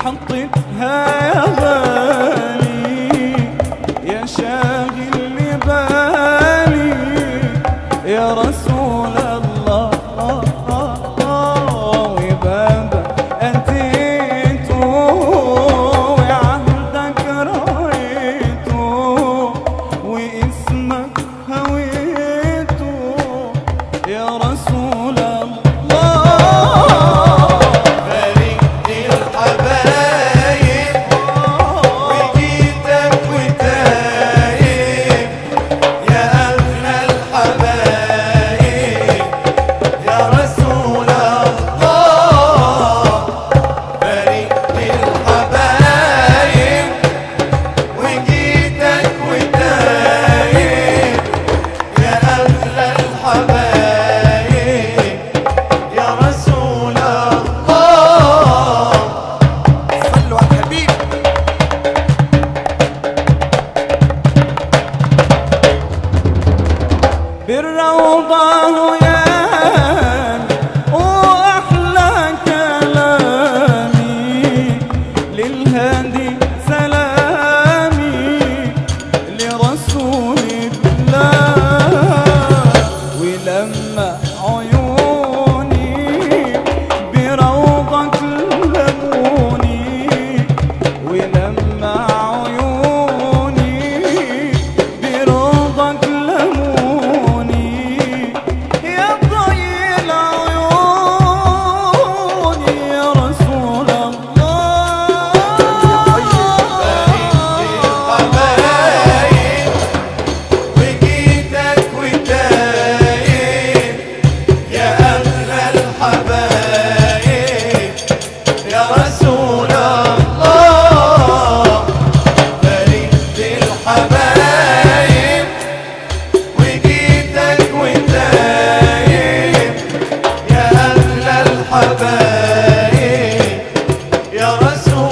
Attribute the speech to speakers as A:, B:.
A: حطيتها يا غالي يا شاغل لي بالي يا رسول الله وبابا أتيت وعهدك رأيت واسمك هويت يا رسول الله
B: فرقت الحبايب وجيتك وتايب يا أغلى الحبايب يا رسول الله فرقت الحبايب وجيتك وتايب يا أغلى الحبايب يا رسول الله صلوا على الحبيب
A: بالروضة وياك وأحلى كلامي للهادي سلامي لرسول الله ولما عيوني بروضك لموني ولما عيوني برضك لموني يا ضي العيون يا رسول الله
B: الحبايب وجيتك وتايب يا أغلى الحبايب يا رسول الله فرقت الحبايب وجيتك وتايب يا أغلى الحبايب يا رسول